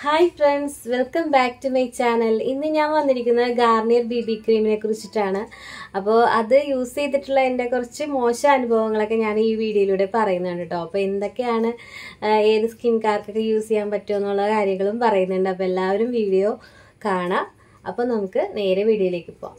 hi friends welcome back to my channel ഇന്ന് ഞാൻ വന്നിരിക്കുന്നത് ഗാർണിയർ ബി ബി ക്രീമിനെ കുറിച്ചിട്ടാണ് അപ്പോൾ അത് യൂസ് ചെയ്തിട്ടുള്ള എൻ്റെ കുറച്ച് മോശം അനുഭവങ്ങളൊക്കെ ഞാൻ ഈ വീഡിയോയിലൂടെ പറയുന്നുണ്ട് കേട്ടോ അപ്പോൾ എന്തൊക്കെയാണ് ആ, ഏത് സ്കിൻകാർക്കൊക്കെ യൂസ് ചെയ്യാൻ പറ്റുമോ എന്നുള്ള കാര്യങ്ങളും പറയുന്നുണ്ട് അപ്പോൾ എല്ലാവരും വീഡിയോ കാണാം അപ്പോൾ നമുക്ക് നേരെ വീഡിയോയിലേക്ക് പോകാം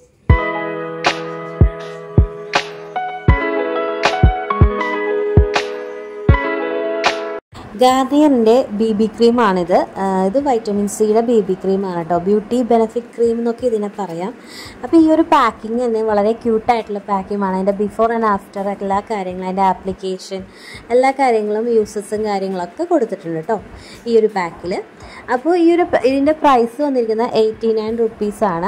ഗാർണിയറിൻ്റെ ബി ബി ക്രീമാണിത് ആ, ഇത് വൈറ്റമിൻ സിയുടെ ബി ബി ക്രീമാണ് കേട്ടോ ബ്യൂട്ടി ബെനിഫിറ്റ് ക്രീം എന്നൊക്കെ ഇതിനെ പറയാം അപ്പോൾ ഈ ഒരു പാക്കിങ് തന്നെ വളരെ ക്യൂട്ടായിട്ടുള്ള പാക്കിങ്ങാണ് അതിൻ്റെ ബിഫോർ ആൻഡ് ആഫ്റ്റർ എല്ലാ കാര്യങ്ങളും അതിൻ്റെ ആപ്ലിക്കേഷൻ എല്ലാ കാര്യങ്ങളും യൂസസും കാര്യങ്ങളൊക്കെ കൊടുത്തിട്ടുണ്ട് കേട്ടോ ഈ ഒരു പാക്കിൽ അപ്പോൾ ഈ ഒരു പ- ഇതിൻ്റെ പ്രൈസ് വന്നിരിക്കുന്നത് എയ്റ്റി നയൻ റുപ്പീസാണ്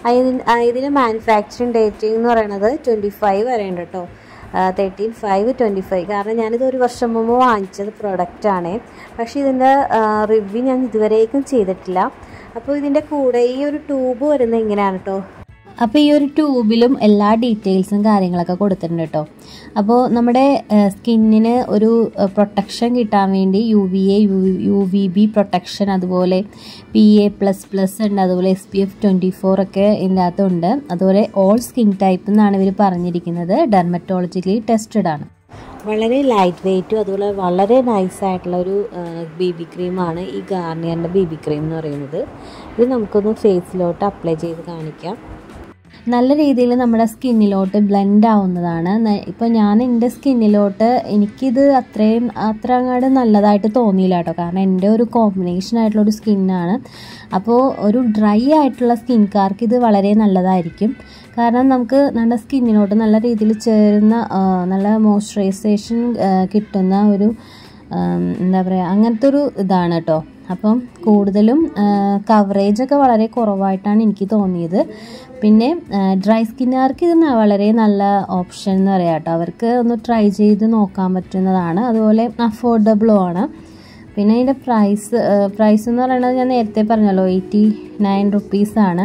ഇതിന് മാനുഫാക്ചറിങ് ഡേറ്റിംഗ് എന്ന് പറയുന്നത് ട്വൻറ്റി ഫൈവ് വരെയുണ്ട് കേട്ടോ തേർട്ടീൻ ഫൈവ് ട്വൻറ്റി ഫൈവ് കാരണം ഞാനിത് ഒരു വർഷം മുമ്പ് വാങ്ങിച്ചത് പ്രൊഡക്റ്റാണ് പക്ഷേ ഇതിൻ്റെ റിവ്യൂ ഞാൻ ഇതുവരേക്കും ചെയ്തിട്ടില്ല അപ്പോൾ ഇതിൻ്റെ കൂടെ ഈ ഒരു ട്യൂബ് വരുന്നത് ഇങ്ങനെയാണ് കേട്ടോ അപ്പോൾ ഈ ഒരു ട്യൂബിലും എല്ലാ ഡീറ്റെയിൽസും കാര്യങ്ങളൊക്കെ കൊടുത്തിട്ടുണ്ട് കേട്ടോ അപ്പോൾ നമ്മുടെ സ്കിന്നിന് ഒരു പ്രൊട്ടക്ഷൻ കിട്ടാൻ വേണ്ടി U V A U V B protection അതുപോലെ പി എ പ്ലസ് പ്ലസ് ഉണ്ട് അതുപോലെ S P F twenty four ഒക്കെ ഇതിൻ്റെ അകത്തുണ്ട് അതുപോലെ ഓൾ സ്കിൻ ടൈപ്പ് എന്നാണ് ഇവർ പറഞ്ഞിരിക്കുന്നത് ഡെർമറ്റോളജിക്കലി ടെസ്റ്റഡ് ആണ് വളരെ ലൈറ്റ് വെയ്റ്റും അതുപോലെ വളരെ നൈസായിട്ടുള്ള ഒരു ബി ബി ക്രീമാണ് ഈ ഗാർണിയറിൻ്റെ ബി ബി ക്രീം എന്ന് പറയുന്നത് ഇത് നമുക്കൊന്ന് ഫേസിലോട്ട് അപ്ലൈ ചെയ്ത് കാണിക്കാം നല്ല രീതിയിൽ നമ്മുടെ സ്കിന്നിലോട്ട് ബ്ലെൻഡ് ആവുന്നതാണ് ഇപ്പോൾ ഞാൻ എൻ്റെ സ്കിന്നിലോട്ട് എനിക്കിത് അത്രയും അത്ര അങ്ങോട്ട് നല്ലതായിട്ട് തോന്നിയില്ല കേട്ടോ കാരണം എൻ്റെ ഒരു കോമ്പിനേഷൻ ആയിട്ടുള്ള ഒരു സ്കിന്നാണ് അപ്പോൾ ഒരു ഡ്രൈ ആയിട്ടുള്ള സ്കിൻകാർക്ക് ഇത് വളരെ നല്ലതായിരിക്കും കാരണം നമുക്ക് നമ്മുടെ സ്കിന്നിലോട്ട് നല്ല രീതിയിൽ ചേരുന്ന ആ, നല്ല മോയ്സ്ചറൈസേഷൻ കിട്ടുന്ന ഒരു ആം, എന്താ പറയുക അങ്ങനത്തെ ഒരു ഇതാണ് കേട്ടോ അപ്പം കൂടുതലും കവറേജ് ഒക്കെ വളരെ കുറവായിട്ടാണ് എനിക്ക് തോന്നിയത് പിന്നെ ഡ്രൈ സ്കിന്നുകാർക്ക് ഇത് ന- വളരെ നല്ല ഓപ്ഷൻ എന്ന് പറയാം കേട്ടോ അവർക്ക് ഒന്ന് ട്രൈ ചെയ്ത് നോക്കാൻ പറ്റുന്നതാണ് അതുപോലെ അഫോർഡബിളും ആണ് പിന്നെ ഇതിൻ്റെ പ്രൈസ് പ്രൈസ് എന്ന് പറയുന്നത് ഞാൻ നേരത്തെ പറഞ്ഞല്ലോ എയ്റ്റി നയൻ റുപ്പീസാണ്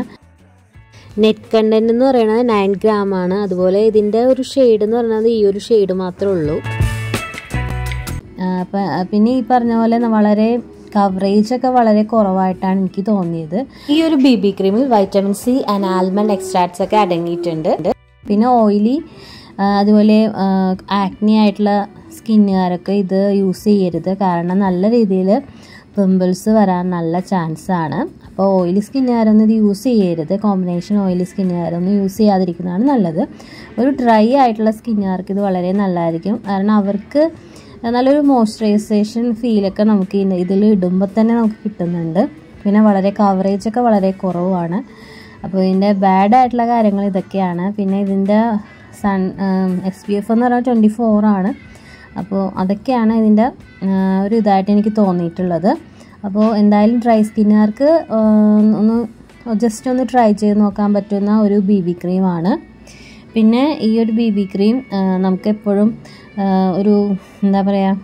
നെറ്റ് കണ്ടന്റ് എന്ന് പറയുന്നത് നയൻ ഗ്രാം ആണ് അതുപോലെ ഇതിൻ്റെ ഒരു ഷെയ്ഡ് എന്ന് പറയുന്നത് ഈ ഒരു ഷെയ്ഡ് മാത്രമേ ഉള്ളൂ ആ, പ- പിന്നെ ഈ പറഞ്ഞ പോലെ ന- വളരെ കവറേജ് ഒക്കെ വളരെ കുറവായിട്ടാണ് എനിക്ക് തോന്നിയത് ഈ ഒരു ബി ബി ക്രീമിൽ vitamin C and almond extracts ഒക്കെ അടങ്ങിയിട്ടുണ്ട് പിന്നെ ഓയിലി അതുപോലെ ആക്നി ആയിട്ടുള്ള സ്കിന്നുകാരൊക്കെ ഇത് യൂസ് ചെയ്യരുത് കാരണം നല്ല രീതിയിൽ പിമ്പിൾസ് വരാൻ നല്ല ചാൻസ് ആണ് അപ്പോൾ ഓയിലി സ്കിന്നുകാരൊന്നും ഇത് യൂസ് ചെയ്യരുത് കോമ്പിനേഷൻ ഓയിലി സ്കിന്നുകാരൊന്നും യൂസ് ചെയ്യാതിരിക്കുന്നതാണ് നല്ലത് ഒരു ഡ്രൈ ആയിട്ടുള്ള സ്കിന്നുകാർക്ക് ഇത് വളരെ നല്ലതായിരിക്കും കാരണം അവർക്ക് നല്ലൊരു മോയ്സ്ചറൈസേഷൻ ഫീലൊക്കെ നമുക്ക് ഇതിൽ ഇടുമ്പോൾ തന്നെ നമുക്ക് കിട്ടുന്നുണ്ട് പിന്നെ വളരെ കവറേജ് ഒക്കെ വളരെ കുറവാണ് അപ്പോൾ ഇതിൻ്റെ ബാഡ് ആയിട്ടുള്ള കാര്യങ്ങൾ ഇതൊക്കെയാണ് പിന്നെ ഇതിൻ്റെ സൺ എസ് പി എഫ് എന്ന് പറഞ്ഞാൽ ട്വൻറ്റി ഫോറാണ് അപ്പോൾ അതൊക്കെയാണ് ഇതിൻ്റെ ഒരു ഇതായിട്ട് എനിക്ക് തോന്നിയിട്ടുള്ളത് അപ്പോൾ എന്തായാലും ഡ്രൈ സ്കിന്നുകാർക്ക് ഒന്ന് ജസ്റ്റ് ഒന്ന് ട്രൈ ചെയ്ത് നോക്കാൻ പറ്റുന്ന ഒരു ബി ബി ക്രീമാണ് പിന്നെ ഈ ഒരു ബി ബി ക്രീം നമുക്ക് എപ്പോഴും ഒരു എന്താ പറയുക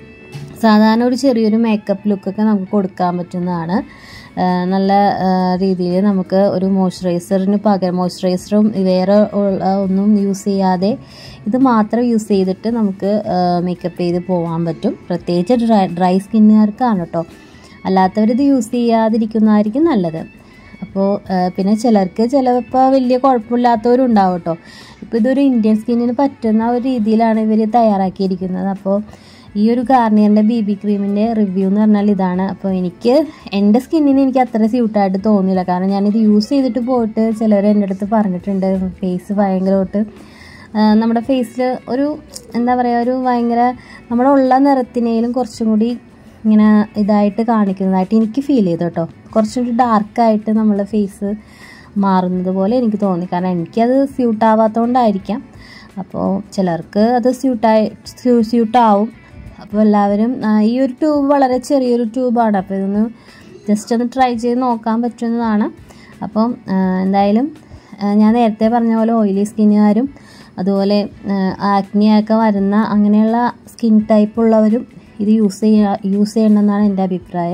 സാധാരണ ഒരു ചെറിയൊരു മേക്കപ്പ് ലുക്കൊക്കെ നമുക്ക് കൊടുക്കാൻ പറ്റുന്നതാണ് ആ, നല്ല രീതിയിൽ നമുക്ക് ഒരു മോയ്സ്ചറൈസറിന് പകരം മോയ്സ്ചറൈസറും വേറെ ഉള്ള ഒന്നും യൂസ് ചെയ്യാതെ ഇത് മാത്രം യൂസ് ചെയ്തിട്ട് നമുക്ക് മേക്കപ്പ് ചെയ്ത് പോകാൻ പറ്റും പ്രത്യേകിച്ച് ഡ്രൈ ഡ്രൈ സ്കിന്നുകാർക്കാണ് കേട്ടോ അല്ലാത്തവരിത് യൂസ് ചെയ്യാതിരിക്കുന്നതായിരിക്കും നല്ലത് അപ്പോൾ പിന്നെ ചിലർക്ക് ചിലപ്പോൾ വലിയ കുഴപ്പമില്ലാത്തവരും ഉണ്ടാവും കേട്ടോ ഇപ്പോൾ ഇതൊരു ഇന്ത്യൻ സ്കിന്നിന് പറ്റുന്ന ഒരു രീതിയിലാണ് ഇവർ തയ്യാറാക്കിയിരിക്കുന്നത് അപ്പോൾ ഈ ഒരു ഗാർണിയറിൻ്റെ ബി ബി ക്രീമിൻ്റെ റിവ്യൂ എന്ന് പറഞ്ഞാൽ ഇതാണ് അപ്പോൾ എനിക്ക് എൻ്റെ സ്കിന്നിന് എനിക്ക് അത്ര സ്യൂട്ടായിട്ട് തോന്നിയില്ല കാരണം ഞാനിത് യൂസ് ചെയ്തിട്ട് പോയിട്ട് ചിലർ എൻ്റെ അടുത്ത് പറഞ്ഞിട്ടുണ്ട് ഫേസ് ഭയങ്കരമായിട്ട് ആ, നമ്മുടെ ഫേസിൽ ഒരു എന്താ പറയുക ഒരു ഭയങ്കര നമ്മുടെ ഉള്ള നിറത്തിനേലും കുറച്ചും കൂടി ഇങ്ങനെ ഇതായിട്ട് കാണിക്കുന്നതായിട്ട് എനിക്ക് ഫീൽ ചെയ്തു കേട്ടോ കുറച്ചുകൂടി ഡാർക്കായിട്ട് നമ്മളെ ഫേസ് മാറുന്നത് പോലെ എനിക്ക് തോന്നി കാരണം എനിക്കത് സ്യൂട്ടാവാത്തതുകൊണ്ടായിരിക്കാം അപ്പോൾ ചിലർക്ക് അത് സ്യൂട്ടായി സ്യൂട്ടാവും അപ്പോൾ എല്ലാവരും ആ, ഈ ഒരു ട്യൂബ് വളരെ ചെറിയൊരു ട്യൂബാണ് അപ്പോൾ ഇതൊന്ന് ജസ്റ്റ് ഒന്ന് ട്രൈ ചെയ്ത് നോക്കാൻ പറ്റുന്നതാണ് അപ്പം ആ, എന്തായാലും ആ, ഞാൻ നേരത്തെ പറഞ്ഞ പോലെ ഓയിലി സ്കിന്നുകാരും അതുപോലെ ആക്നിയൊക്കെ വരുന്ന അങ്ങനെയുള്ള സ്കിൻ ടൈപ്പ് ഉള്ളവരും ഇത് യൂസ് ചെയ്യുക യൂസ് ചെയ്യണമെന്നാണ് എൻ്റെ അഭിപ്രായം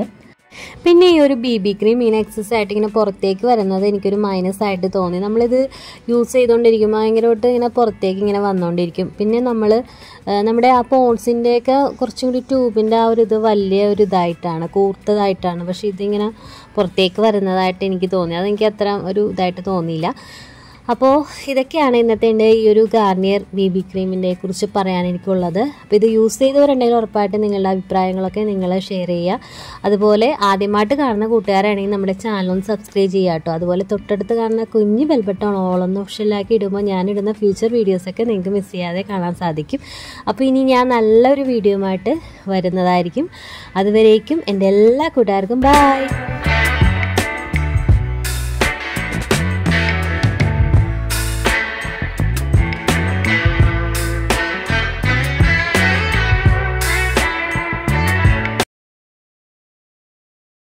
പിന്നെ ഈ ഒരു ബി ബി ക്രീം ഇങ്ങനെ എക്സസ് ആയിട്ട് ഇങ്ങനെ പുറത്തേക്ക് വരുന്നത് എനിക്കൊരു മൈനസ് ആയിട്ട് തോന്നി നമ്മളിത് യൂസ് ചെയ്തുകൊണ്ടിരിക്കുമ്പോൾ ഭയങ്കരമായിട്ട് ഇങ്ങനെ പുറത്തേക്ക് ഇങ്ങനെ വന്നുകൊണ്ടിരിക്കും പിന്നെ നമ്മൾ നമ്മുടെ ആ പോൺസിൻ്റെയൊക്കെ കുറച്ചും കൂടി ട്യൂബിൻ്റെ ആ ഒരു ഇത് വലിയ ഒരു ഇതായിട്ടാണ് കൂർത്തതായിട്ടാണ് പക്ഷേ ഇതിങ്ങനെ പുറത്തേക്ക് വരുന്നതായിട്ട് എനിക്ക് തോന്നി അതെനിക്ക് അത്ര ഒരു ഇതായിട്ട് തോന്നിയില്ല അപ്പോൾ ഇതൊക്കെയാണ് ഇന്നത്തെ എൻ്റെ ഈ ഒരു ഗാർണിയർ ബി ബി ക്രീമിൻ്റെ കുറിച്ച് പറയാൻ എനിക്കുള്ളത് അപ്പോൾ ഇത് യൂസ് ചെയ്തവരുണ്ടെങ്കിൽ ഉറപ്പായിട്ട് നിങ്ങളുടെ അഭിപ്രായങ്ങളൊക്കെ നിങ്ങൾ ഷെയർ ചെയ്യുക അതുപോലെ ആദ്യമായിട്ട് കാണുന്ന കൂട്ടുകാരാണെങ്കിൽ നമ്മുടെ ചാനൽ ഒന്ന് സബ്സ്ക്രൈബ് ചെയ്യുക കേട്ടോ അതുപോലെ തൊട്ടടുത്ത് കാണുന്ന കുഞ്ഞ് ബെൽബട്ടൺ ഓളൊന്ന് ഓപ്ഷനിലാക്കി ഇടുമ്പോൾ ഞാനിടുന്ന ഫ്യൂച്ചർ വീഡിയോസൊക്കെ നിങ്ങൾക്ക് മിസ് ചെയ്യാതെ കാണാൻ സാധിക്കും അപ്പോൾ ഇനി ഞാൻ നല്ലൊരു വീഡിയോയുമായിട്ട് വരുന്നതായിരിക്കും അതുവരേക്കും എൻ്റെ എല്ലാ കൂട്ടുകാർക്കും ബൈ